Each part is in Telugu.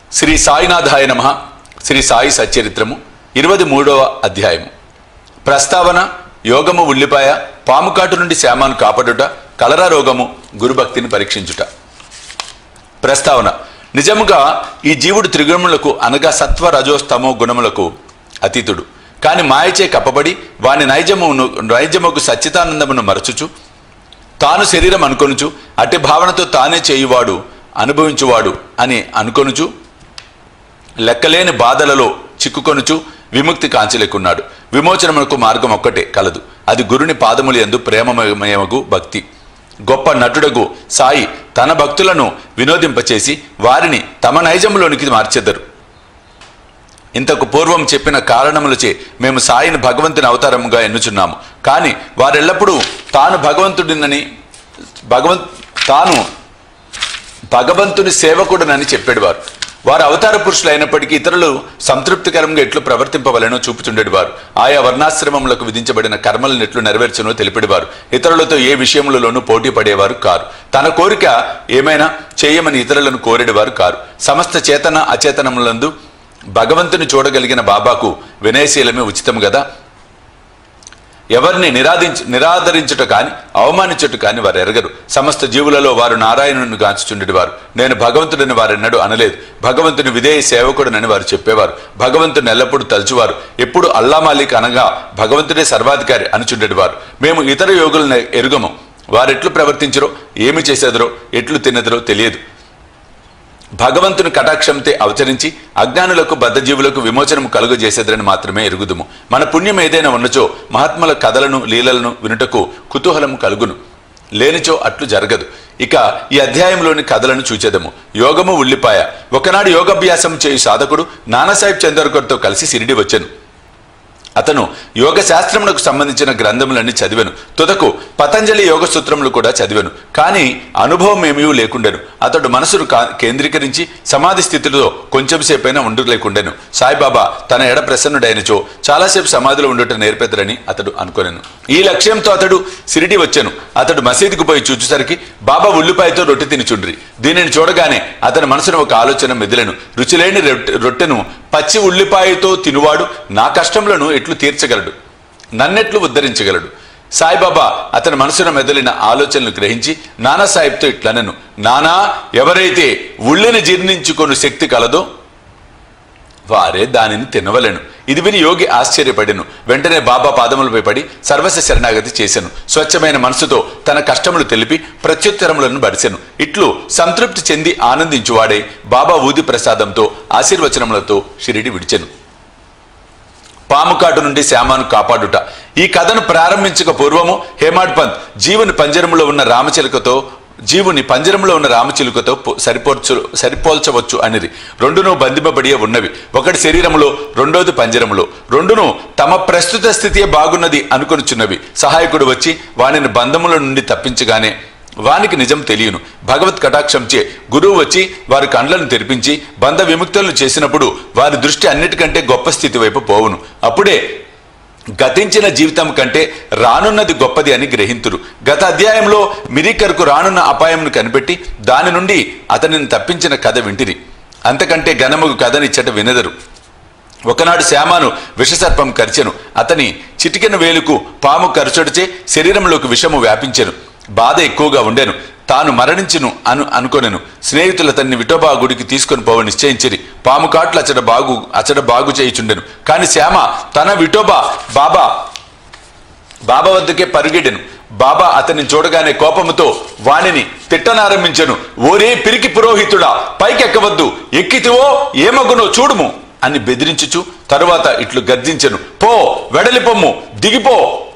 శ్రీ సాయినాథాయ నమ శ్రీ సాయి సచ్చరిత్రము ఇరవై మూడవ అధ్యాయము ప్రస్తావన యోగము ఉల్లిపాయ పాముకాటు నుండి శ్యామాను కాపాడుట కలరా రోగము గురుభక్తిని పరీక్షించుట ప్రస్తావన నిజముగా ఈ జీవుడు త్రిగుణములకు అనగా సత్వ రజోస్తమో గుణములకు అతీతుడు కాని మాయచే కప్పబడి వాని నైజమును నైజముకు సచ్చితానందమును మరచుచు తాను శరీరం అనుకొనుచు అట్టి భావనతో తానే చేయువాడు అనుభవించువాడు అని అనుకొనుచు లెక్కలేని బాధలలో చిక్కుకొనుచు విముక్తి కాంచలేకున్నాడు విమోచనమునకు మార్గం ఒక్కటే కలదు అది గురుని పాదములు ఎందు ప్రేమమయమగు భక్తి గొప్ప నటుడగు సాయి తన భక్తులను వినోదింపచేసి వారిని తమ నైజములోనికి మార్చెదరు ఇంతకు పూర్వం చెప్పిన కారణములచే మేము సాయిని భగవంతుని అవతారముగా ఎన్నుచున్నాము కానీ వారెల్లప్పుడూ తాను భగవంతుడినని భగవంత్ తాను భగవంతుని సేవకుడనని చెప్పేవారు వారు అవతార పురుషులు అయినప్పటికీ ఇతరులు సంతృప్తికరంగా ఎట్లు ప్రవర్తింపవలనో చూపుచుండేవారు ఆయా వర్ణాశ్రమములకు విధించబడిన కర్మలను ఎట్లు నెరవేర్చునో తెలిపేవారు ఇతరులతో ఏ విషయములలోనూ పోటీ పడేవారు కారు తన కోరిక ఏమైనా చేయమని ఇతరులను కోరేవారు కారు సమస్త చేతన అచేతనములందు భగవంతుని చూడగలిగిన బాబాకు వినయశీలమే ఉచితం కదా ఎవరిని నిరాధించ నిరాదరించుట కాని అవమానించుట కాని వారు ఎరగరు సమస్త జీవులలో వారు నారాయణుని గాంచుచుండేవారు నేను భగవంతుడిని వారెన్నడూ అనలేదు భగవంతుని విధేయ సేవకుడనని వారు చెప్పేవారు భగవంతుని ఎల్లప్పుడూ తలుచువారు ఎప్పుడు అల్లా మాలిక్ అనగా భగవంతుడే సర్వాధికారి అనుచుండేవారు మేము ఇతర యోగులను ఎరుగము వారెట్లు ప్రవర్తించరో ఏమి చేసేదరో ఎట్లు తినదరో తెలియదు భగవంతుని కటాక్షంతే అవతరించి అజ్ఞానులకు బద్ధజీవులకు విమోచనము కలుగజేసేదని మాత్రమే ఎరుగుదుము మన పుణ్యం ఏదైనా ఉన్నచో మహాత్ముల కథలను లీలలను వినుటకు కుతూహలము కలుగును లేనిచో అట్లు జరగదు ఇక ఈ అధ్యాయంలోని కథలను చూచేదము యోగము ఉల్లిపాయ ఒకనాడు యోగాభ్యాసం చేయు సాధకుడు నానాసాహెబ్ చందర్కర్తో కలిసి సిరిడి వచ్చాను అతను యోగ శాస్త్రమునకు సంబంధించిన గ్రంథములన్నీ చదివాను తుదకు పతంజలి యోగ సూత్రములు కూడా చదివాను కానీ అనుభవం ఏమీ లేకుండెను అతడు మనసును కా- కేంద్రీకరించి సమాధి స్థితిలో కొంచెం సేపైనా ఉండలేకుండెను సాయిబాబా తన ఎడ ప్రసన్నుడైనచో చాలాసేపు సమాధిలో ఉండుట నేర్పెదరని అతడు అనుకొనెను ఈ లక్ష్యంతో అతడు సిరిడి వచ్చాను అతడు మసీదుకు పోయి చూచేసరికి బాబా ఉల్లిపాయతో రొట్టె తినిచుండ్రి దీనిని చూడగానే అతని మనసును ఒక ఆలోచన మెదిలెను రుచిలేని రొట్టె- రొట్టెను పచ్చి ఉల్లిపాయతో తినువాడు నా కష్టములను ఎట్లు తీర్చగలడు నన్నెట్లు ఉద్ధరించగలడు సాయిబాబా అతని మనసున మెదలిన ఆలోచనలు గ్రహించి నానాసాహెబ్తో ఇట్లనను నానా ఎవరైతే ఉళ్ళిని జీర్ణించుకొను శక్తి కలదో వారే దానిని తినవలెను ఇది విని యోగి ఆశ్చర్యపడెను వెంటనే బాబా పాదములపై పడి సర్వస్వ శరణాగతి చేసెను స్వచ్ఛమైన మనసుతో తన కష్టములు తెలిపి ప్రత్యుత్తరములను బడిసెను ఇట్లు సంతృప్తి చెంది ఆనందించువాడే బాబా ఊది ప్రసాదంతో ఆశీర్వచనములతో షిరిడి విడిచెను పాముకాటు నుండి శ్యామాను కాపాడుట ఈ కథను ప్రారంభించక పూర్వము హేమాడ్ పంత్ జీవుని పంజరములో ఉన్న రామచిలుకతో జీవుని పంజరంలో ఉన్న రామచిలుకతో పో- సరిపోల్చు సరిపోల్చవచ్చు అనేది రెండును బంధింపబడియే ఉన్నవి ఒకటి శరీరములో రెండోది పంజరములో రెండును తమ ప్రస్తుత స్థితియే బాగున్నది అనుకొనుచున్నవి సహాయకుడు వచ్చి వానిని బంధముల నుండి తప్పించగానే వానికి నిజం తెలియను భగవత్ కటాక్షంచే గురువు వచ్చి వారి కండ్లను తెరిపించి బంధ విముక్తులను చేసినప్పుడు వారి దృష్టి అన్నిటికంటే గొప్ప స్థితి వైపు పోవును అప్పుడే గతించిన జీవితం కంటే రానున్నది గొప్పది అని గ్రహింతురు గత అధ్యాయంలో మిరీకర్కు రానున్న అపాయంను కనిపెట్టి దాని నుండి అతనిని తప్పించిన కథ వింటిరి అంతకంటే ఘనముగు కథనిచ్చట వినెదరు ఒకనాడు శ్యామాను విషసర్పం కరిచెను అతని చిటికెన వేలుకు పాము కరచొడిచే శరీరంలోకి విషము వ్యాపించెను బాధ ఎక్కువగా ఉండెను తాను మరణించును అను అనుకొనెను స్నేహితులు అతన్ని విఠోబా గుడికి తీసుకొని పోవ నిశ్చయించిరి పాము కాట్లు అచడ బాగు అచడ బాగు చేయుచుండెను కాని శ్యామ తన విఠోబా బాబా బాబా వద్దకే పరుగెడెను బాబా అతన్ని చూడగానే కోపముతో వానిని తిట్టనారంభించెను ఓరే పిరికి పురోహితుడా పైకెక్కవద్దు ఎక్కితివో ఏమగునో చూడుము అని బెదిరించుచు తరువాత ఇట్లు గర్జించెను పో వెడలిపొమ్ము దిగిపో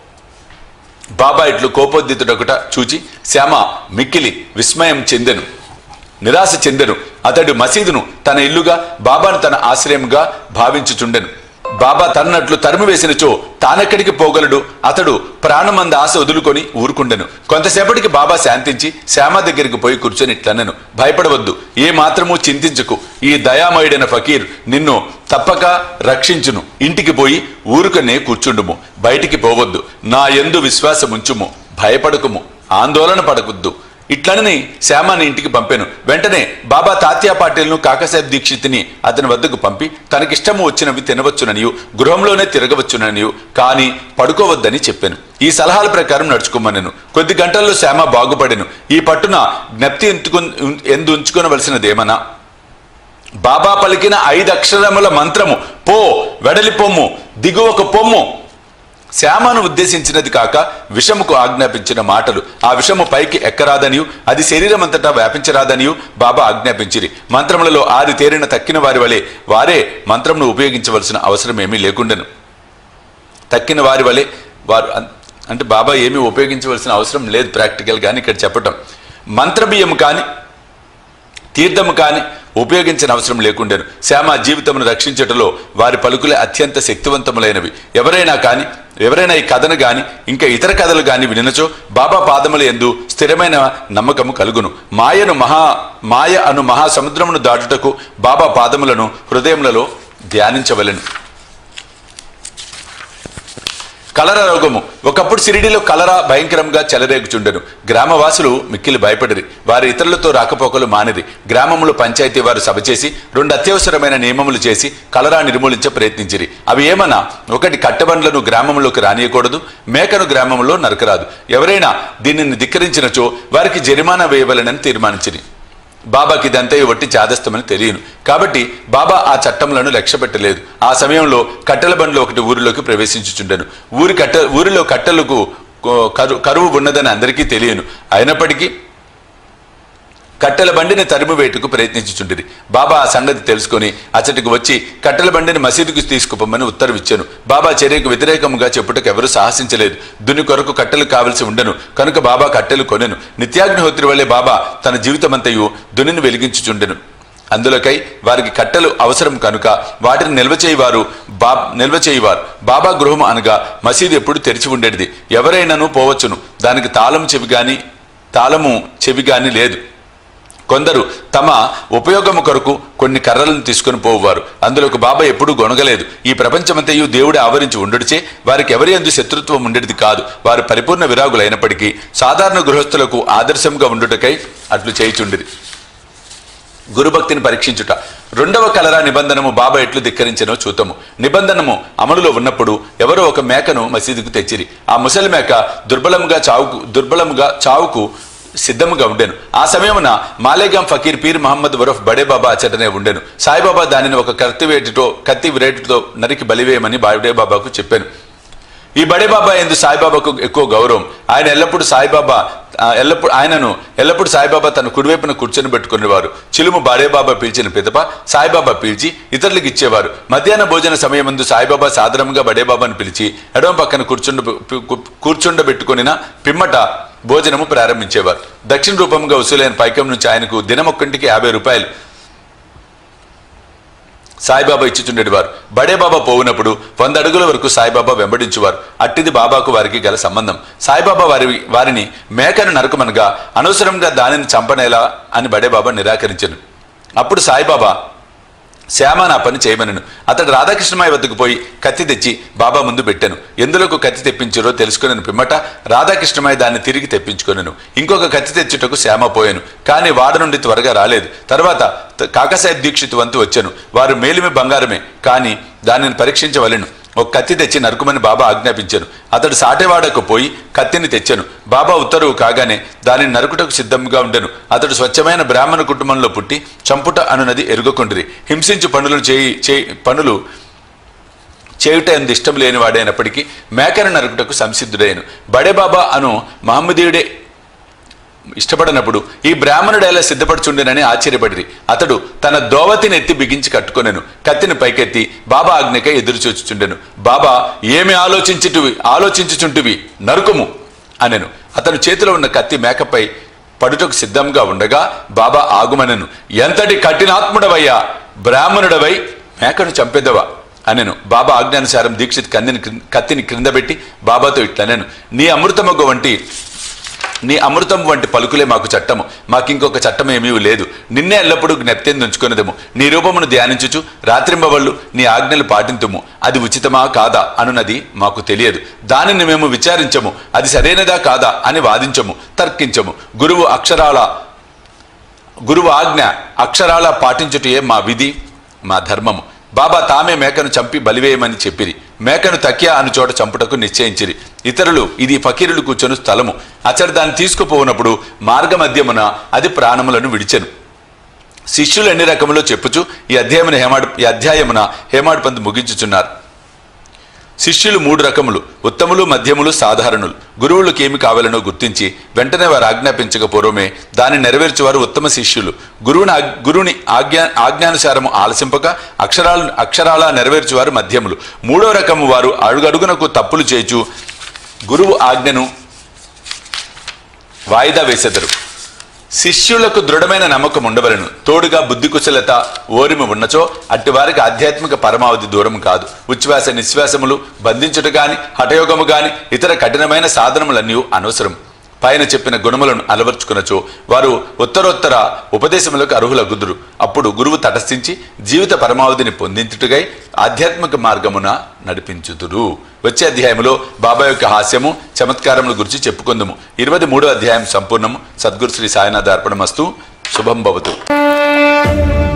బాబా ఇట్లు కోపోద్దితుడొకట చూచి శ్యామ మిక్కిలి విస్మయం చెందెను నిరాశ చెందెను అతడు మసీదును తన ఇల్లుగా బాబాను తన ఆశ్రయంగా భావించుచుండెను బాబా తన్నట్లు తరిమి వేసినచో తానెక్కడికి పోగలడు అతడు ప్రాణమంద ఆశ వదులుకొని ఊరుకుండెను కొంతసేపటికి బాబా శాంతించి శ్యామ దగ్గరికి పోయి కూర్చొని ఇట్లనెను భయపడవద్దు ఏ మాత్రమూ చింతించకు ఈ దయామయుడైన ఫకీర్ నిన్ను తప్పక రక్షించును ఇంటికి పోయి ఊరుకనే కూర్చుండుము బయటికి పోవద్దు నా యందు విశ్వాసముంచుము భయపడకుము ఆందోళన పడకూద్దు ఇట్లనని శ్యామాని ఇంటికి పంపాను వెంటనే బాబా తాత్యా పాటిల్ను కాకసాహెబ్ దీక్షిత్ని అతని వద్దకు పంపి తనకిష్టము వచ్చినవి తినవచ్చుననియు గృహంలోనే తిరగవచ్చుననియు కానీ పడుకోవద్దని చెప్పాను ఈ సలహాల ప్రకారం నడుచుకోమన్నాను కొద్ది గంటల్లో శ్యామ బాగుపడెను ఈ పట్టున జ్ఞప్తి ఎంతుకు ఎందు ఉంచుకొనవలసినదేమన్నా బాబా పలికిన ఐదు అక్షరముల మంత్రము పో వెడలి పొమ్ము దిగువకు పొమ్ము శ్యామను ఉద్దేశించినది కాక విషముకు ఆజ్ఞాపించిన మాటలు ఆ విషము పైకి ఎక్కరాదనియు అది శరీరం అంతటా వ్యాపించరాదనియు బాబా ఆజ్ఞాపించిరి మంత్రములలో ఆరి తేరిన తక్కిన వారి వలె వారే మంత్రమును ఉపయోగించవలసిన అవసరం ఏమీ లేకుండెను తక్కిన వారి వలె వారు అన్- అంటే బాబా ఏమీ ఉపయోగించవలసిన అవసరం లేదు ప్రాక్టికల్ కానీ ఇక్కడ చెప్పటం మంత్రబియ్యం కానీ తీర్థము కాని ఉపయోగించిన అవసరం లేకుండెను శ్యామ జీవితమును రక్షించటంలో వారి పలుకులే అత్యంత శక్తివంతములైనవి ఎవరైనా కాని ఎవరైనా ఈ కథను గాని ఇంకా ఇతర కథలు గాని వినచో బాబా పాదముల ఎందు స్థిరమైన నమ్మకము కలుగును మాయను మహా మాయ అను మహాసముద్రమును దాటుటకు బాబా పాదములను హృదయములలో ధ్యానించవలెను కలరా రోగము ఒకప్పుడు సిరిడిలో కలరా భయంకరంగా చెలరేగుచుండెను గ్రామవాసులు మిక్కిలి భయపడిరి వారి ఇతరులతో రాకపోకలు మానిరి గ్రామములో పంచాయతీ వారు సభ చేసి రెండు అత్యవసరమైన నియమములు చేసి కలరా నిర్మూలించ ప్రయత్నించిరి అవి ఏమన్నా ఒకటి కట్టబండ్లను గ్రామంలోకి రానియకూడదు మేకను గ్రామంలో నరకరాదు ఎవరైనా దీనిని ధిక్కరించినచో వారికి జరిమానా వేయవలెనని తీర్మానించిరి బాబాకి ఇదంతా వట్టి చాదస్తమని తెలియను కాబట్టి బాబా ఆ చట్టములను లక్ష్యపెట్టలేదు ఆ సమయంలో కట్టెల బండ్లు ఒకటి ఊరిలోకి ప్రవేశించుచుండెను ఊరి కట్ట ఊరిలో కట్టెలకు కో- కరు- కరువు ఉన్నదని అందరికీ తెలియను అయినప్పటికీ కట్టెల బండిని తరిమి వేటుకు ప్రయత్నించుచుండిరి బాబా ఆ సంగతి తెలుసుకొని అచ్చటికి వచ్చి కట్టెల బండిని మసీదుకు తీసుకుపోమని ఉత్తర్విచ్చాను బాబా చర్యకు వ్యతిరేకముగా చెప్పుటకు ఎవరూ సాహసించలేదు దుని కొరకు కట్టెలు కావలసి ఉండెను కనుక బాబా కట్టెలు కొనెను నిత్యాగ్నిహోత్రి వల్లే బాబా తన జీవితమంతయు దునిని వెలిగించుచుండెను అందులోకై వారికి కట్టెలు అవసరం కనుక వాటిని నిల్వ చేయవారు బా నిల్వ చేయవారు బాబా గృహం అనగా మసీదు ఎప్పుడు తెరిచి ఉండేది ఎవరైనాను పోవచ్చును దానికి తాళం చెవి గాని తాళము చెవి గాని లేదు కొందరు తమ ఉపయోగము కొరకు కొన్ని కర్రలను తీసుకుని పోవారు అందులోకి బాబా ఎప్పుడూ గొనగలేదు ఈ ప్రపంచమంతయు దేవుడు ఆవరించి ఉండుడిచే వారికి ఎవరి అందు శత్రుత్వం ఉండేది కాదు వారు పరిపూర్ణ విరాగులైనప్పటికీ సాధారణ గృహస్థులకు ఆదర్శంగా ఉండుటకై అట్లు చేయుచుండిరి గురుభక్తిని పరీక్షించుట రెండవ కలరా నిబంధనము బాబా ఎట్లు ధిక్కరించనో చూతము నిబంధనము అమలులో ఉన్నప్పుడు ఎవరో ఒక మేకను మసీదుకు తెచ్చిరి ఆ ముసలి మేక దుర్బలముగా చావుకు దుర్బలముగా చావుకు సిద్ధముగా ఉండెను ఆ సమయమున మాలేగాం ఫకీర్ పీర్ మహమ్మద్ వరఫ్ బడే బాబా అచ్చటనే ఉండెను సాయిబాబా దానిని ఒక కత్తి వేటితో కత్తి విరేటితో నరికి బలివేయమని బడే బాబాకు చెప్పాను ఈ బడే బాబా ఎందు సాయిబాబాకు ఎక్కువ గౌరవం ఆయన ఎల్లప్పుడూ సాయిబాబా ఆ, ఎల్లప్పుడు ఆయనను ఎల్లప్పుడు సాయిబాబా తన కుడివైపున కూర్చొని పెట్టుకునేవారు చిలుము బాడేబాబా పిలిచిన పిదప సాయిబాబా పిలిచి ఇతరులకు ఇచ్చేవారు మధ్యాహ్న భోజన సమయమందు సాయిబాబా సాధారణంగా బడేబాబాను పిలిచి ఎడమ పక్కన కూర్చుండ కూర్చుండబెట్టుకొనిన పిమ్మట భోజనము ప్రారంభించేవారు దక్షిణ రూపంగా వసూలైన పైకం నుంచి ఆయనకు దినమొక్కంటికి యాభై రూపాయలు సాయిబాబా ఇచ్చుచుండేవారు బడే బాబా పోవునప్పుడు వంద అడుగుల వరకు సాయిబాబా వెంబడించువారు అట్టిది బాబాకు వారికి గల సంబంధం సాయిబాబా వారి వారిని మేకను నరకమనగా అనవసరంగా దానిని చంపనేలా అని బడే బాబా నిరాకరించను అప్పుడు సాయిబాబా శ్యామ నా పని చేయమనను అతడు రాధాకృష్ణమాయ వద్దకు పోయి కత్తి తెచ్చి బాబా ముందు పెట్టాను ఎందులోకి కత్తి తెప్పించారో తెలుసుకుని పిమ్మట రాధాకృష్ణమాయ దాన్ని తిరిగి తెప్పించుకొనెను ఇంకొక కత్తి తెచ్చుటకు శ్యామ పోయాను కానీ వాడ నుండి త్వరగా రాలేదు తర్వాత త- కాకసాయ దీక్షిత్ వంతు వచ్చాను వారు మేలిమి బంగారమే కానీ దానిని పరీక్షించవలెను ఒక కత్తి తెచ్చి నరుకుమని బాబా ఆజ్ఞాపించాను అతడు సాటెవాడకు పోయి కత్తిని తెచ్చాను బాబా ఉత్తర్వు కాగానే దానిని నరుకుటకు సిద్ధంగా ఉండెను అతడు స్వచ్ఛమైన బ్రాహ్మణ కుటుంబంలో పుట్టి చంపుట అనునది ఎరుగకుండ్రి హింసించు పనులు చేయి చేయి పనులు చేయుట ఎందు ఇష్టం లేని వాడైనప్పటికీ మేకను నరుకుటకు సంసిద్ధుడైన బడే బాబా అను మహమ్మదీయుడే ఇష్టపడనప్పుడు ఈ బ్రాహ్మణుడు ఎలా సిద్ధపడుచుండెనని ఆశ్చర్యపడిరి అతడు తన దోవతిని ఎత్తి బిగించి కట్టుకొనెను కత్తిని పైకెత్తి బాబా ఆజ్ఞకై ఎదురు చూచుచుండెను బాబా ఏమి ఆలోచించుటివి ఆలోచించుచుంటివి నరుకుము అనెను అతను చేతిలో ఉన్న కత్తి మేకపై పడుటకు సిద్ధంగా ఉండగా బాబా ఆగుమనెను ఎంతటి కఠినాత్ముడవయ్యా బ్రాహ్మణుడవై మేకను చంపెదవా అనెను బాబా ఆజ్ఞానుసారం దీక్షిత్ కందిని కత్తిని క్రింద పెట్టి బాబాతో ఇట్లనెను నీ అమృతమొగ్గ వంటి నీ అమృతం వంటి పలుకులే మాకు చట్టము మాకింకొక చట్టం ఏమీ లేదు నిన్నే ఎల్లప్పుడూ జ్ఞప్తిందుంచుకునేదము నీ రూపమును ధ్యానించుచు రాత్రింబవళ్ళు నీ ఆజ్ఞలు పాటింతుము అది ఉచితమా కాదా అనున్నది మాకు తెలియదు దానిని మేము విచారించము అది సరైనదా కాదా అని వాదించము తర్కించము గురువు అక్షరాల గురువు ఆజ్ఞ అక్షరాల పాటించుటయే మా విధి మా ధర్మము బాబా తామే మేకను చంపి బలివేయమని చెప్పిరి మేకను తక్యా అను చోట చంపుటకు నిశ్చయించిరి ఇతరులు ఇది ఫకీరులు కూర్చొని స్థలము అచ్చడి దాన్ని తీసుకుపోనప్పుడు మార్గమధ్యమున అది ప్రాణములను విడిచెను శిష్యులు ఎన్ని రకములో చెప్పుచు ఈ అధ్యాయమున హేమాడు ఈ అధ్యాయమున హేమాడు పంత్ ముగించుచున్నారు శిష్యులు మూడు రకములు ఉత్తములు మధ్యములు సాధారణులు గురువులకు ఏమి కావాలనో గుర్తించి వెంటనే వారు ఆజ్ఞాపించక పూర్వమే దాన్ని నెరవేర్చేవారు ఉత్తమ శిష్యులు గురువుని ఆగ్- గురువుని ఆజ్ఞా ఆజ్ఞానుసారము ఆలసింపక అక్షరాలు అక్షరాల నెరవేర్చేవారు మధ్యములు మూడో రకము వారు అడుగడుగునకు తప్పులు చేచు గురువు ఆజ్ఞను వాయిదా వేసెదరు శిష్యులకు దృఢమైన నమ్మకం ఉండవలను తోడుగా బుద్ధి కుశలత ఓరిమి ఉన్నచో అట్టి వారికి ఆధ్యాత్మిక పరమావధి దూరం కాదు ఉచ్ఛ్వాస నిశ్వాసములు బంధించుట గాని హఠయోగము గాని ఇతర కఠినమైన సాధనములన్నీ అనవసరం పైన చెప్పిన గుణములను అలవర్చుకునచో వారు ఉత్తరోత్తర ఉపదేశములకు అర్హులగుదురు అప్పుడు గురువు తటస్థించి జీవిత పరమావధిని పొందించుటకై ఆధ్యాత్మిక మార్గమున నడిపించుదురు వచ్చే అధ్యాయములో బాబా యొక్క హాస్యము చమత్కారముల గురించి చెప్పుకుందాము ఇరవై మూడో అధ్యాయం సంపూర్ణము సద్గురు శ్రీ సాయినాథ్ అర్పణమస్తు శుభం భవతు